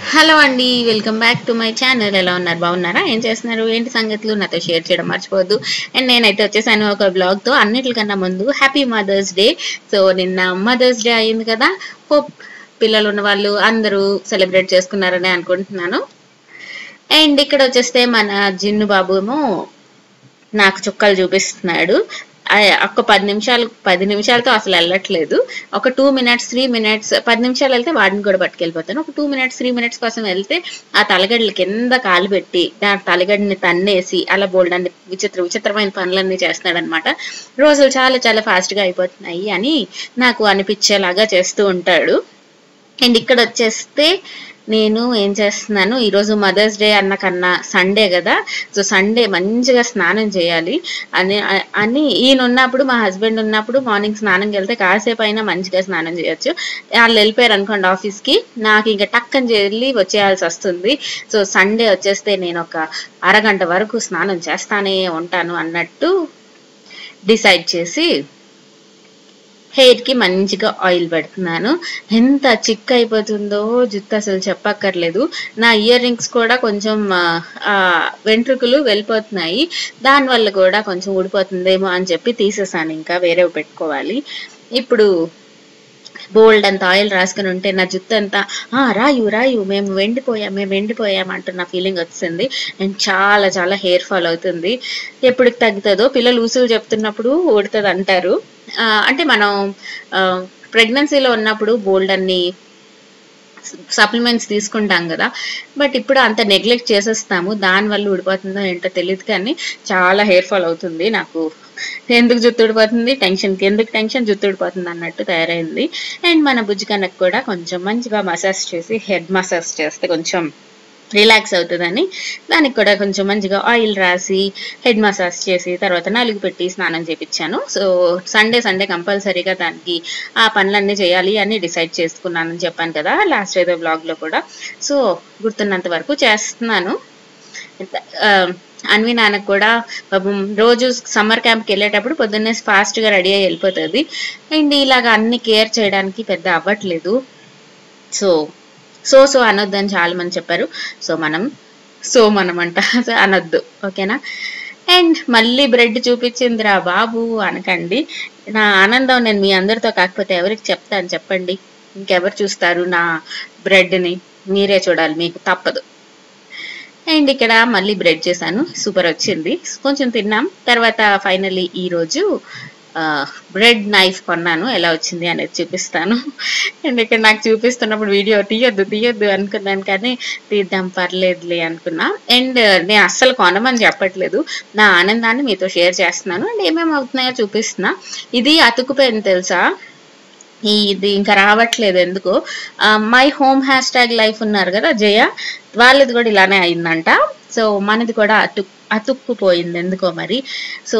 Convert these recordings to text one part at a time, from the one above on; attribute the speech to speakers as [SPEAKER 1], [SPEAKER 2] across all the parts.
[SPEAKER 1] hello అండి welcome back to my channel ఎలా ఉన్నారు బాగున్నారా ఏం చేస్తున్నారు ఏంటి సంగతులు నాతో షేర్ చేయడం మర్చిపోవద్దు అండ్ నేనైతే వచ్చేసాను ఒక బ్లాగ్ తో అన్నిటికన్నా ముందు హ్యాపీ మదర్స్ డే సో నిన్న మదర్స్ డే అయింది కదా హోప్ పిల్లలు ఉన్న వాళ్ళు అందరూ సెలబ్రేట్ చేసుకున్నారని అనుకుంటున్నాను అండ్ ఇక్కడ వచ్చేస్తే మన జిన్ను బాబు ఏమో నాకు చుక్కలు చూపిస్తున్నాడు ఆ, ఒక్క పది నిమిషాలు పది నిమిషాలతో అసలు వెళ్ళట్లేదు ఒక టూ మినిట్స్ త్రీ మినిట్స్ పది నిమిషాలు వెళ్తే వాడిని కూడా పట్టుకెళ్ళిపోతాను ఒక టూ మినిట్స్ త్రీ మినిట్స్ కోసం వెళ్తే ఆ తలగడ్డల కింద కాలు పెట్టి దాని తలగడ్డని తన్నేసి అలా బోల్డ్ అన్ని విచిత్ర విచిత్రమైన పనులన్నీ చేస్తున్నాడు రోజులు చాలా చాలా fast గా అయిపోతున్నాయి అని నాకు అనిపించేలాగా చేస్తూ ఉంటాడు అండ్ ఇక్కడ వచ్చేస్తే నేను ఏం చేస్తున్నాను ఈరోజు మదర్స్ డే అన్న కన్నా సండే కదా సో సండే మంచిగా స్నానం చేయాలి అని అని ఈయన ఉన్నప్పుడు మా హస్బెండ్ ఉన్నప్పుడు మార్నింగ్ స్నానంకి వెళ్తే కాసేపు అయినా మంచిగా స్నానం చేయొచ్చు వాళ్ళు వెళ్ళిపోయారు అనుకోండి ఆఫీస్కి నాకు ఇంకా టక్కని వెళ్ళి వచ్చేయాల్సి వస్తుంది సో సండే వచ్చేస్తే నేను ఒక అరగంట వరకు స్నానం చేస్తానే ఉంటాను అన్నట్టు డిసైడ్ చేసి హెయిర్ కి మంచిగా ఆయిల్ పెడుతున్నాను ఎంత చిక్ అయిపోతుందో జుట్టు అసలు చెప్పక్కర్లేదు నా ఇయర్ రింగ్స్ కూడా కొంచెం ఆ, ఆ, వెంట్రుకలు వెళ్ళిపోతున్నాయి దానివల్ల కూడా కొంచెం ఊడిపోతుందేమో అని చెప్పి తీసేసాను ఇంకా వేరే పెట్టుకోవాలి ఇప్పుడు బోల్డ్ అంత ఆయిల్ రాసుకుని ఉంటే నా జుట్టు అంతా "ఆ, రాయు రాయు మేము వెండిపోయాం మేము వెండిపోయాం అంటున్న ఫీలింగ్ వచ్చింది అండ్ చాలా చాలా హెయిర్ ఫాల్ అవుతుంది ఎప్పటికి తగ్గుతుందో పిల్లలు ఊసులు చెప్తున్నప్పుడు ఊడుతుంది అంటారు ఆ, అంటే మనం ప్రెగ్నెన్సీలో ఉన్నప్పుడు బోల్డ్ అన్ని సప్లిమెంట్స్ తీసుకుంటాం కదా బట్ ఇప్పుడు అంత నెగ్లెక్ట్ చేసేస్తాము దానివల్ల ఊడిపోతుందో ఏంటో తెలియదు కానీ చాలా హెయిర్ ఫాల్ అవుతుంది నాకు ఎందుకు జుట్టు ఊడిపోతుంది టెన్షన్కి ఎందుకు టెన్షన్ జుట్టు ఊడిపోతుంది అన్నట్టు తయారైంది అండ్ మన బుజ్జికన్నకు కూడా కొంచెం మంచిగా మసాజ్ చేసి హెడ్ మసాజ్ చేస్తే కొంచెం రిలాక్స్ అవుతుందని దానికి కూడా కొంచెం మంచిగా ఆయిల్ రాసి హెడ్ మసాజ్ చేసి తర్వాత నాలుగు పెట్టి స్నానం చేపించాను సో సండే సండే కంపల్సరీగా దానికి ఆ పనులన్నీ చేయాలి అని డిసైడ్ చేసుకున్నానని చెప్పాను కదా లాస్ట్ ఏదో బ్లాగ్లో కూడా సో గుర్తున్నంత వరకు చేస్తున్నాను ఆ, అన్వి నాన్నకు కూడా పాపం రోజు సమ్మర్ క్యాంప్కి వెళ్ళేటప్పుడు పొద్దున్నే ఫాస్ట్గా రెడీ అయ్యి వెళ్ళిపోతుంది అండ్ ఇలాగ అన్ని కేర్ చేయడానికి పెద్ద అవ్వట్లేదు సో సో సో అనొద్దని చాలా మంది చెప్పారు సో మనం సో మనం అంట సో అనొద్దు ఓకేనా అండ్ మళ్ళీ బ్రెడ్ చూపించిందిరా బాబు అనకండి నా ఆనందం నేను మీ అందరితో కాకపోతే ఎవరికి చెప్తాను చెప్పండి ఇంకెవరు చూస్తారు నా బ్రెడ్ని మీరే చూడాలి మీకు తప్పదు అండ్ ఇక్కడ మళ్ళీ బ్రెడ్ చేశాను సూపర్ వచ్చింది కొంచెం తిన్నాం తర్వాత ఫైనలీ ఈరోజు బ్రెడ్ నైఫ్ కొన్నాను ఎలా వచ్చింది అనేది చూపిస్తాను అండ్ ఇక్కడ నాకు చూపిస్తున్నప్పుడు వీడియో తీయొద్దు తీయొద్దు అనుకున్నాను కానీ తీద్దాం పర్లేదులే అనుకున్నా అండ్ నేను అస్సలు కొనమని చెప్పట్లేదు నా ఆనందాన్ని మీతో షేర్ చేస్తున్నాను అండ్ ఏమేమి అవుతున్నాయో చూపిస్తున్నా ఇది అతుకుపోయింది తెలుసా ఈ ఇది ఇంకా రావట్లేదు ఎందుకో my home hash tag life ఉన్నారు కదా జయ వాళ్ళది కూడా ఇలానే అయిందంట సో మనది కూడా అతు అతుక్కుపోయింది ఎందుకో మరి సో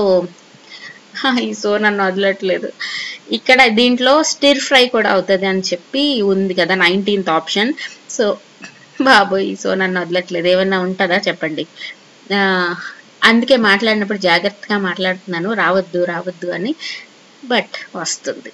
[SPEAKER 1] హా, ఈ సో నన్ను వదలట్లేదు ఇక్కడ దీంట్లో స్టిర్ ఫ్రై కూడా అవుతుంది అని చెప్పి ఉంది కదా నైన్టీన్త్ ఆప్షన్ సో బాబోయ్ ఈ సో నన్ను వదలట్లేదు ఏమన్నా ఉంటుందా చెప్పండి ఆ, అందుకే మాట్లాడినప్పుడు జాగ్రత్తగా మాట్లాడుతున్నాను రావద్దు రావద్దు అని బట్ వస్తుంది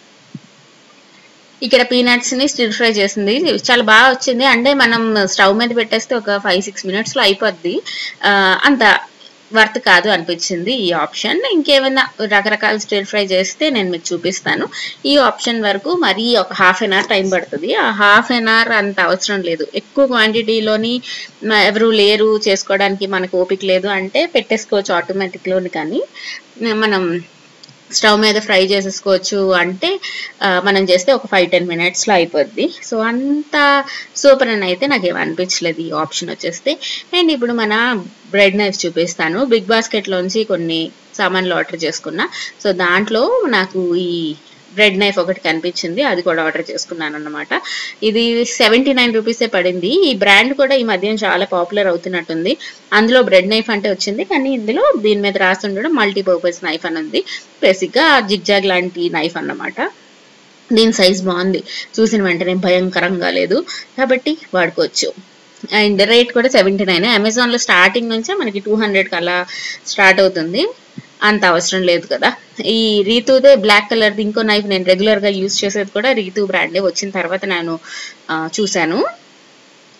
[SPEAKER 1] ఇక్కడ పీనట్స్ ని స్టిర్ ఫ్రై చేసింది చాలా బాగా వచ్చింది అంటే మనం స్టవ్ మీద పెట్టేస్తే ఒక ఫైవ్ సిక్స్ మినిట్స్ లో అయిపోద్ది ఆ, అంత వర్త్ కాదు అనిపించింది ఈ ఆప్షన్ ఇంకేమైనా రకరకాల స్టిర్ ఫ్రై చేస్తే నేను మీకు చూపిస్తాను ఈ ఆప్షన్ వరకు మరీ ఒక హాఫ్ అన్ అవర్ టైం పడుతుంది ఆ హాఫ్ అన్ అవర్ అంత అవసరం లేదు ఎక్కువ క్వాంటిటీలోని ఎవరు లేరు చేసుకోవడానికి మనకు ఓపిక లేదు అంటే పెట్టేసుకోవచ్చు ఆటోమేటిక్లోని కానీ మనం స్టవ్ మీద ఫ్రై చేసేసుకోవచ్చు అంటే ఆ, మనం చేస్తే ఒక ఫైవ్ టెన్ మినిట్స్లో అయిపోద్ది సో అంత సూపర్ అని అయితే నాకు ఏమి అనిపించలేదు ఈ ఆప్షన్ వచ్చేస్తే అండ్ ఇప్పుడు మన బ్రెడ్ నైఫ్ చూపిస్తాను బిగ్ బాస్కెట్లోంచి కొన్ని సామాన్లు ఆర్డర్ చేసుకున్నా సో దాంట్లో నాకు ఈ బ్రెడ్ నైఫ్ ఒకటి కనిపించింది అది కూడా ఆర్డర్ చేసుకున్నాను అన్నమాట ఇది సెవెంటీ నైన్ రూపీసే పడింది ఈ బ్రాండ్ కూడా ఈ మధ్య చాలా పాపులర్ అవుతున్నట్టుంది అందులో బ్రెడ్ నైఫ్ అంటే వచ్చింది కానీ ఇందులో దీని మీద రాసి ఉండడం మల్టీపర్పస్ నైఫ్ అని ఉంది బేసిక్గా జిగ్జాగ్ లాంటి నైఫ్ అన్నమాట దీని సైజ్ బాగుంది చూసిన వెంటనే భయంకరంగా లేదు కాబట్టి వాడుకోవచ్చు అండ్ రేట్ కూడా సెవెంటీ నైన్ అమెజాన్లో స్టార్టింగ్ నుంచే మనకి టూ హండ్రెడ్కి అలా స్టార్ట్ అవుతుంది అంత అవసరం లేదు కదా ఈ రీతుదే బ్లాక్ కలర్ది ఇంకో నైఫ్ నేను రెగ్యులర్గా యూజ్ చేసేది కూడా రీతు బ్రాండే వచ్చిన తర్వాత నేను ఆ, చూశాను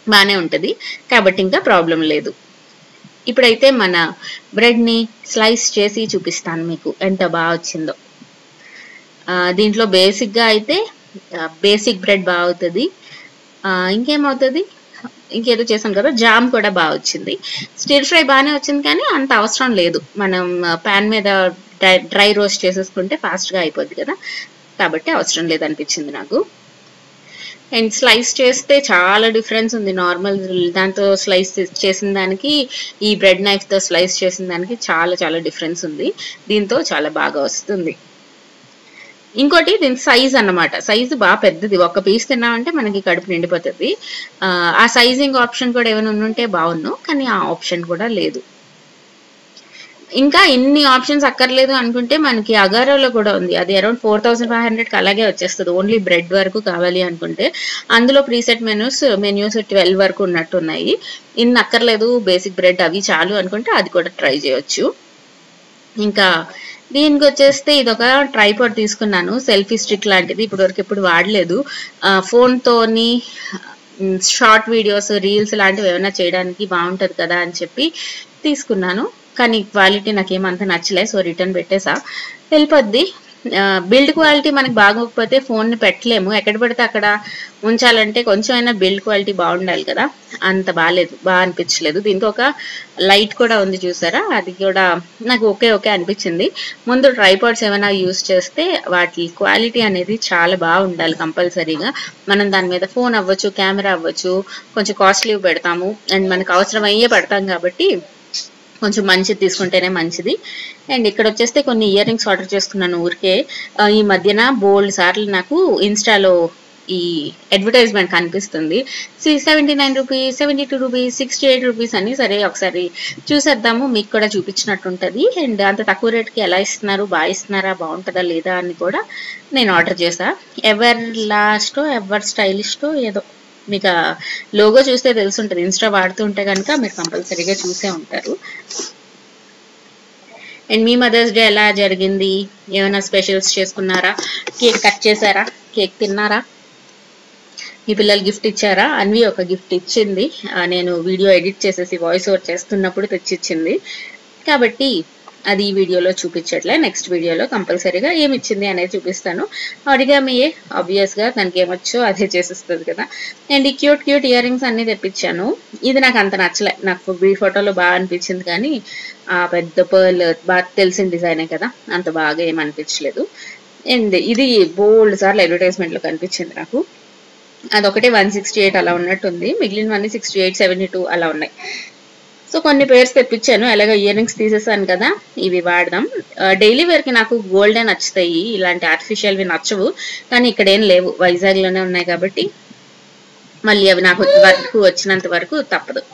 [SPEAKER 1] బాగానే ఉంటుంది కాబట్టి ఇంకా ప్రాబ్లం లేదు ఇప్పుడైతే మన బ్రెడ్ని స్లైస్ చేసి చూపిస్తాను మీకు ఎంత బాగా వచ్చిందో ఆ, దీంట్లో బేసిక్గా అయితే బేసిక్ బ్రెడ్ బాగా అవుతుంది ఆ, ఇంకేమవుతుంది ఇంకేదో చేసాం కదా జామ్ కూడా బాగా వచ్చింది స్టిర్ ఫ్రై బాగానే వచ్చింది కానీ అంత అవసరం లేదు మనం ప్యాన్ మీద డ్రై డ్రై రోస్ట్ చేసేసుకుంటే ఫాస్ట్గా అయిపోద్ది కదా కాబట్టి అవసరం లేదు అనిపించింది నాకు అండ్ స్లైస్ చేస్తే చాలా డిఫరెన్స్ ఉంది నార్మల్ దాంతో స్లైస్ చేసిన దానికి ఈ బ్రెడ్ నైఫ్తో స్లైస్ చేసిన దానికి చాలా చాలా డిఫరెన్స్ ఉంది దీంతో చాలా బాగా వస్తుంది ఇంకోటి దీని సైజ్ అన్నమాట సైజు బాగా పెద్దది ఒక పీస్ తిన్నామంటే మనకి కడుపు నిండిపోతుంది ఆ, ఆ సైజింగ్ ఆప్షన్ కూడా ఏమైనా ఉంటే బాగున్ను కానీ ఆ ఆప్షన్ కూడా లేదు ఇంకా ఇన్ని ఆప్షన్స్ అక్కర్లేదు అనుకుంటే మనకి అగారోలో కూడా ఉంది అది అరౌండ్ ఫోర్ థౌసండ్ ఫైవ్ హండ్రెడ్కి అలాగే వచ్చేస్తుంది ఓన్లీ బ్రెడ్ వరకు కావాలి అనుకుంటే అందులో ప్రీసెట్ మెనూస్ మెన్యూస్ ట్వెల్వ్ వరకు ఉన్నట్టు ఉన్నాయి ఇన్ని అక్కర్లేదు బేసిక్ బ్రెడ్ అవి చాలు అనుకుంటే అది కూడా ట్రై చేయొచ్చు ఇంకా దీనికి వచ్చేస్తే ఇది ఒక ట్రైపాడ్ తీసుకున్నాను సెల్ఫీ స్టిక్ లాంటిది ఇప్పుడు వరకు ఎప్పుడు వాడలేదు ఆ, phone తోని షార్ట్ వీడియోస్ రీల్స్ లాంటివి ఏమైనా చేయడానికి బాగుంటుంది కదా అని చెప్పి తీసుకున్నాను కానీ క్వాలిటీ నాకేమంత నచ్చలే సో రిటర్న్ పెట్టేసా వెళ్ళిపోద్ది బిల్డ్ క్వాలిటీ మనకి బాగోకపోతే ఫోన్ని పెట్టలేము ఎక్కడ పడితే అక్కడ ఉంచాలంటే కొంచెం అయినా బిల్డ్ క్వాలిటీ బాగుండాలి కదా అంత బాగాలేదు బాగా అనిపించలేదు దీంతో ఒక లైట్ కూడా ఉంది చూసారా అది కూడా నాకు ఓకే ఓకే అనిపించింది ముందు ట్రైపాడ్స్ ఏమైనా యూస్ చేస్తే వాటి క్వాలిటీ అనేది చాలా బాగా ఉండాలి కంపల్సరీగా మనం దాని మీద ఫోన్ అవ్వచ్చు కెమెరా అవ్వచ్చు కొంచెం కాస్ట్లీ పెడతాము అండ్ మనకు అవసరం అయ్యే పెడతాం కాబట్టి కొంచెం మంచిది తీసుకుంటేనే మంచిది అండ్ ఇక్కడ వచ్చేస్తే కొన్ని ఇయర్ రింగ్స్ ఆర్డర్ చేసుకున్నాను ఊరికే ఆ, ఈ మధ్యన బోల్డ్ సార్లు నాకు ఇన్స్టాలో ఈ అడ్వర్టైజ్మెంట్ కనిపిస్తుంది seventy nine rupees seventy two rupees sixty eight rupees అని సరే ఒకసారి చూసేద్దాము మీకు కూడా చూపించినట్టు ఉంటుంది అండ్ అంత తక్కువ రేట్కి ఎలా ఇస్తున్నారు బాగా ఇస్తున్నారా బాగుంటుందా లేదా అని కూడా నేను ఆర్డర్ చేసా ఎవర్ లాస్టో ఎవర్ స్టైలిస్టో ఏదో మీకు లోగో చూస్తే తెలుసుంటుంది ఇన్స్టా వాడుతూ ఉంటే కనుక మీరు కంపల్సరీగా చూసే ఉంటారు అండ్ మీ మదర్స్ డే ఎలా జరిగింది ఏమైనా స్పెషల్స్ చేసుకున్నారా కేక్ కట్ చేశారా కేక్ తిన్నారా మీ పిల్లలు గిఫ్ట్ ఇచ్చారా అన్వి ఒక గిఫ్ట్ ఇచ్చింది ఆ, నేను వీడియో ఎడిట్ చేసేసి వాయిస్ ఓవర్ చేస్తున్నప్పుడు తెచ్చిచ్చింది కాబట్టి అది ఈ వీడియోలో చూపించట్లే నెక్స్ట్ వీడియోలో కంపల్సరీగా ఏమి ఇచ్చింది అనేది చూపిస్తాను అడిగామియే ఆబ్వియస్గా దానికి ఏమొచ్చో అదే చేసిస్తుంది కదా అండ్ ఈ క్యూట్ క్యూట్ ఇయర్ రింగ్స్ అన్ని తెప్పించాను ఇది నాకు అంత నచ్చలే నాకు ఈ ఫోటోలో బాగా అనిపించింది కానీ ఆ పెద్ద పర్ల్ బాగా తెలిసిన డిజైనే కదా అంత బాగా ఏం అనిపించలేదు అండ్ ఇది బోల్డ్ సార్లు అడ్వర్టైజ్మెంట్లో కనిపించింది నాకు అదొకటి వన్ సిక్స్టీ ఎయిట్ అలా ఉన్నట్టుంది మిగిలినవన్నీ సిక్స్టీ ఎయిట్ సెవెంటీ టూ అలా ఉన్నాయి సో కొన్ని పేర్స్ తెప్పించాను ఎలాగో ఇయర్ రింగ్స్ తీసేసాను కదా ఇవి వాడదాం డైలీ వేర్కి నాకు గోల్డే నచ్చుతాయి ఇలాంటి ఆర్టిఫిషియల్వి నచ్చవు కానీ ఇక్కడ ఏం లేవు వైజాగ్లోనే ఉన్నాయి కాబట్టి మళ్ళీ అవి నాకు వరకు వచ్చినంత వరకు తప్పదు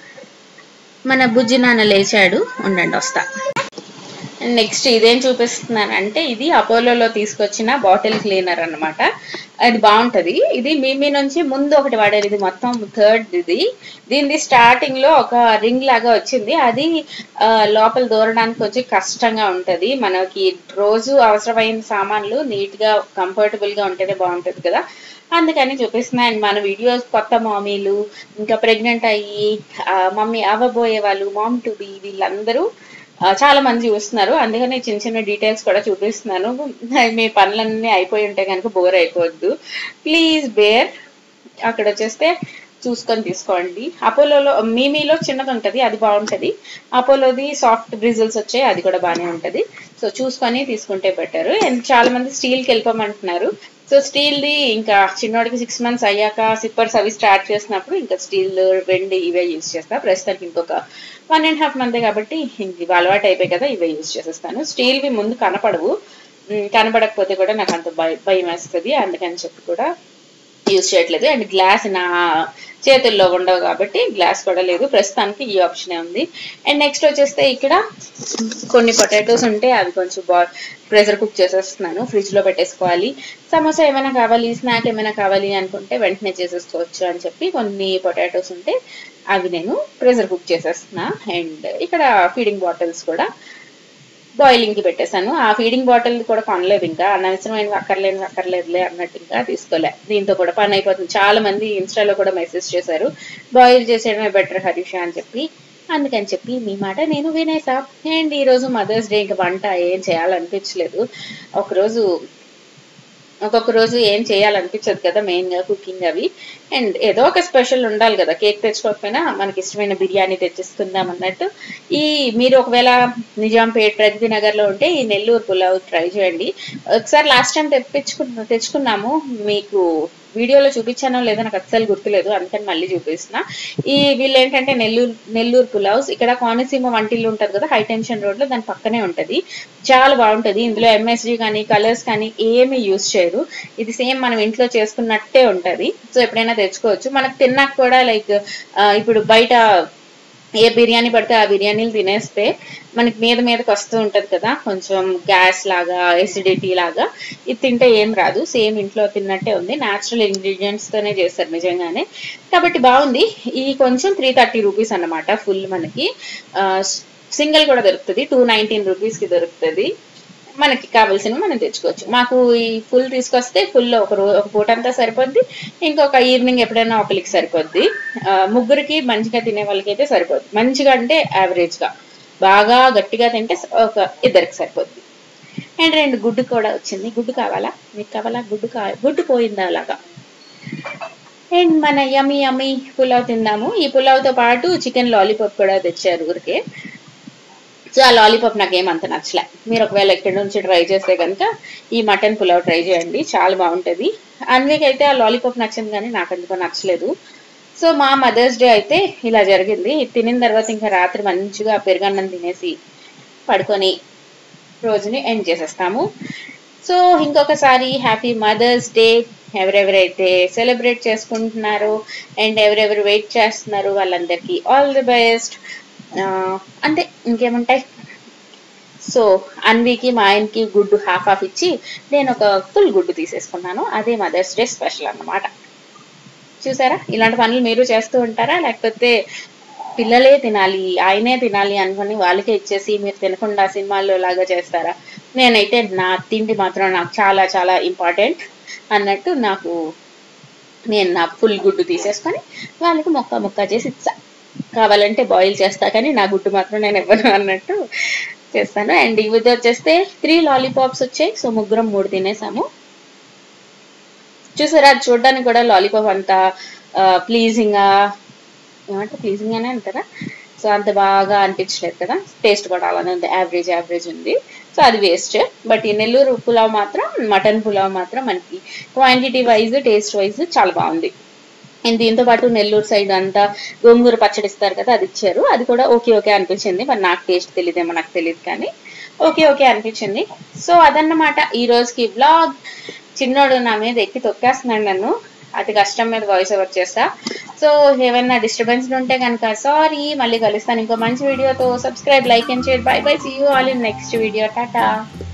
[SPEAKER 1] మన బుజ్జి నాన్న లేచాడు ఉండండి వస్తా నెక్స్ట్ ఇదేం చూపిస్తున్నానంటే ఇది అపోలోలో తీసుకొచ్చిన బాటిల్ క్లీనర్ అన్నమాట అది బాగుంటది ఇది మీమీ నుంచి ముందు ఒకటి వాడారు ఇది మొత్తం థర్డ్ ఇది దీనిది స్టార్టింగ్ లో ఒక రింగ్ లాగా వచ్చింది అది ఆ, లోపల దూరడానికి కొంచెం కష్టంగా ఉంటది మనకి రోజు అవసరమైన సామాన్లు నీట్ గా కంఫర్టబుల్ గా ఉంటేనే బాగుంటది కదా అందుకని చూపిస్తున్నా అండ్ మన వీడియోస్ కొత్త మామీలు ఇంకా ప్రెగ్నెంట్ అయ్యి ఆ, మమ్మీ అవ్వబోయే వాళ్ళు మామ్ టు బి వీళ్ళందరూ ఆ, చాలా మంది చూస్తున్నారు అందుకని చిన్న చిన్న డీటెయిల్స్ కూడా చూపిస్తున్నాను మీ పనులన్నీ అయిపోయి ఉంటే కనుక బోర్ అయిపోవద్దు ప్లీజ్ బేర్ అక్కడ వచ్చేస్తే చూసుకొని తీసుకోండి అపోలోలో మీమీలో చిన్నది ఉంటుంది అది బాగుంటది అపోలోది సాఫ్ట్ బ్రిజిల్స్ వచ్చాయి అది కూడా బాగానే ఉంటది సో చూసుకొని తీసుకుంటే బెటర్ అండ్ చాలా మంది స్టీల్కి వెళ్ళిపోమంటున్నారు సో స్టీల్ది ఇంకా చిన్నోడికి సిక్స్ మంత్స్ అయ్యాక సిప్పర్స్ అవి స్టార్ట్ చేసినప్పుడు ఇంకా స్టీల్ వెండి ఇవే యూజ్ చేస్తా ప్రస్తుతానికి ఇంకొక వన్ అండ్ హాఫ్ మంత్ కాబట్టి ఇంక ఇవి అలవాటు అయిపోయి కదా ఇవే యూజ్ చేసేస్తాను స్టీల్వి ముందు కనపడవు ఉమ్, కనపడకపోతే కూడా నాకు అంత భయ భయం వేస్తుంది అందుకని చెప్పి కూడా యూజ్ చేయట్లేదు అండ్ గ్లాస్ నా చేతుల్లో ఉండవు కాబట్టి గ్లాస్ కూడా లేదు ప్రస్తుతానికి ఈ ఆప్షనే ఉంది అండ్ నెక్స్ట్ వచ్చేస్తే ఇక్కడ కొన్ని పొటాటోస్ ఉంటే అవి కొంచెం బా ప్రెషర్ కుక్ చేసేస్తున్నాను ఫ్రిడ్జ్ లో పెట్టేసుకోవాలి సమోసా ఏమైనా కావాలి స్నాక్ ఏమైనా కావాలి అనుకుంటే వెంటనే చేసేసుకోవచ్చు అని చెప్పి కొన్ని పొటాటోస్ ఉంటే అవి నేను ప్రెషర్ కుక్ చేసేస్తున్నా అండ్ ఇక్కడ ఫీడింగ్ బాటిల్స్ కూడా బాయిలింగ్ కి పెట్టేశాను ఆ ఫీడింగ్ బాటిల్ కూడా కొనలేదు ఇంకా అనవసరమైన అక్కర్లేదు అక్కర్లేదులే అన్నట్టు ఇంకా తీసుకోలే దీంతో కూడా పని అయిపోతుంది చాలా మంది ఇన్స్టాలో కూడా మెసేజ్ చేశారు బాయిల్ చేసేయడమే బెటర్ హరీష అని చెప్పి అందుకని చెప్పి మీ మాట నేను వినేసా అండ్ ఈ రోజు మదర్స్ డే ఇంకా వంట ఏం చేయాలనిపించలేదు ఒకరోజు ఒక్కొక్క రోజు ఏం చేయాలనిపించదు కదా మెయిన్ గా కుకింగ్ అవి అండ్ ఏదో ఒక స్పెషల్ ఉండాలి కదా కేక్ తెచ్చుకోకపోయినా మనకి ఇష్టమైన బిర్యానీ తెచ్చేసుకుందాం అన్నట్టు ఈ మీరు ఒకవేళ నిజాంపేట్ ప్రగతి నగర్ లో ఉంటే ఈ నెల్లూరు పులావ్ ట్రై చేయండి ఒకసారి లాస్ట్ టైం తెప్పించుకు తెచ్చుకున్నాము మీకు వీడియోలో చూపించానో లేదో నాకు అస్సలు గుర్తులేదు అందుకని మళ్ళీ చూపిస్తున్నా ఈ వీళ్ళు ఏంటంటే నెల్లూరు నెల్లూరు పులావ్స్ ఇక్కడ కోనసీమ వంటిల్లు ఉంటది కదా హై టెన్షన్ రోడ్ లో దాని పక్కనే ఉంటది చాలా బాగుంటది ఇందులో ఎంఎస్జి కానీ కలర్స్ కానీ ఏమి యూస్ చేయరు ఇది సేమ్ మనం ఇంట్లో చేసుకున్నట్టే ఉంటది సో ఎప్పుడైనా తెచ్చుకోవచ్చు మనకు తిన్నాక కూడా లైక్ ఇప్పుడు బయట ఏ బిర్యానీ పడితే ఆ బిర్యానీలు తినేస్తే మనకి మీద మీదకి వస్తూ ఉంటది కదా కొంచెం గ్యాస్ లాగా ఎసిడిటీ లాగా ఇది తింటే ఏం రాదు సేమ్ ఇంట్లో తిన్నట్టే ఉంది న్యాచురల్ ఇంగ్రీడియంట్స్ తోనే చేస్తారు నిజంగానే కాబట్టి బాగుంది ఈ కొంచెం త్రీ థర్టీ రూపీస్ అన్నమాట ఫుల్ మనకి సింగిల్ కూడా దొరుకుతుంది టూ నైన్టీన్ రూపీస్ కి దొరుకుతుంది మనకి కావాల్సినవి మనం తెచ్చుకోవచ్చు మాకు ఈ ఫుల్ తీసుకొస్తే ఫుల్ ఒక రో ఒక పూట అంతా సరిపోద్ది ఇంకొక ఈవినింగ్ ఎప్పుడైనా ఒకరికి సరిపోద్ది ఆ, ముగ్గురికి మంచిగా తినే వాళ్ళకి అయితే సరిపోద్ది మంచిగా అంటే యావరేజ్ గా బాగా గట్టిగా తింటే ఒక ఇద్దరికి సరిపోద్ది అండ్ రెండు గుడ్డు కూడా వచ్చింది గుడ్డు కావాలా మీకు కావాలా గుడ్డు కా గుడ్డు పోయిందా అలాగా అండ్ మన యమి యమి పులావ్ తిందాము ఈ పులావ్తో పాటు చికెన్ లాలీపాప్ కూడా తెచ్చారు ఊరికే సో ఆ లాలీపాప్ నాకు ఏమంత నచ్చలే మీరు ఒకవేళ ఇక్కడి నుంచి ట్రై చేస్తే కనుక ఈ మటన్ పులావ్ ట్రై చేయండి చాలా బాగుంటుంది అన్వికి అయితే ఆ లాలీపాప్ నచ్చింది కానీ నాకు ఎందుకో నచ్చలేదు సో మా మదర్స్ డే అయితే ఇలా జరిగింది ఇది తినిన తర్వాత ఇంకా రాత్రి మంచిగా పెరుగన్నం తినేసి పడుకొని రోజుని ఎండ్ చేసేస్తాము సో ఇంకొకసారి హ్యాపీ మదర్స్ డే ఎవరెవరైతే సెలబ్రేట్ చేసుకుంటున్నారో అండ్ ఎవరెవరు వెయిట్ చేస్తున్నారు వాళ్ళందరికీ ఆల్ ది బెస్ట్ అంతే ఇంకేముంటాయి సో అన్వికి మా ఆయనకి గుడ్డు హాఫ్ హాఫ్ ఇచ్చి నేను ఒక ఫుల్ గుడ్డు తీసేసుకున్నాను అదే మదర్స్ డే స్పెషల్ అన్నమాట చూసారా ఇలాంటి పనులు మీరు చేస్తూ ఉంటారా లేకపోతే పిల్లలే తినాలి ఆయనే తినాలి అనుకుని వాళ్ళకే ఇచ్చేసి మీరు తినకుండా సినిమాల్లో లాగా చేస్తారా నేనైతే నా తిండి మాత్రం నాకు చాలా చాలా ఇంపార్టెంట్ అన్నట్టు నాకు నేను నా ఫుల్ గుడ్డు తీసేసుకొని వాళ్ళకి మొక్క మొక్క చేసి ఇచ్చా కావాలంటే బాయిల్ చేస్తా కానీ నా గుడ్డు మాత్రం నేను ఇవ్వను అన్నట్టు చేస్తాను అండ్ ఇవి వచ్చేస్తే త్రీ లాలీపాప్స్ వచ్చాయి సో ముగ్గురం మూడు తినేసాము చూసారా అది చూడడానికి కూడా లాలీపాప్ అంత ప్లీజింగ్ గా ఏమంటే ప్లీజింగ్ అనే అంటారా సో అంత బాగా అనిపించలేదు కదా టేస్ట్ కూడా అలానే ఉంది యావరేజ్ యావరేజ్ ఉంది సో అది వేస్ట్ బట్ ఈ నెల్లూరు పులావ్ మాత్రం మటన్ పులావ్ మాత్రం మనకి క్వాంటిటీ వైజ్ టేస్ట్ వైజ్ చాలా బాగుంది అండ్ దీంతో పాటు నెల్లూరు సైడ్ అంతా గోంగూర పచ్చడి ఇస్తారు కదా అది ఇచ్చారు అది కూడా ఓకే ఓకే అనిపించింది మరి నాకు టేస్ట్ తెలియదేమో నాకు తెలియదు కానీ ఓకే ఓకే అనిపించింది సో అదన్నమాట ఈ రోజుకి బ్లాగ్ చిన్నోడు నా మీద ఎక్కి తొక్కేస్తున్నాడు నన్ను అతి కష్టం మీద వాయిస్ ఓవర్ చేస్తా సో ఏమైనా డిస్టర్బెన్స్ ఉంటే కనుక సారీ మళ్ళీ కలుస్తాను ఇంకో మంచి వీడియోతో subscribe like and share bye bye see you all in next video Tata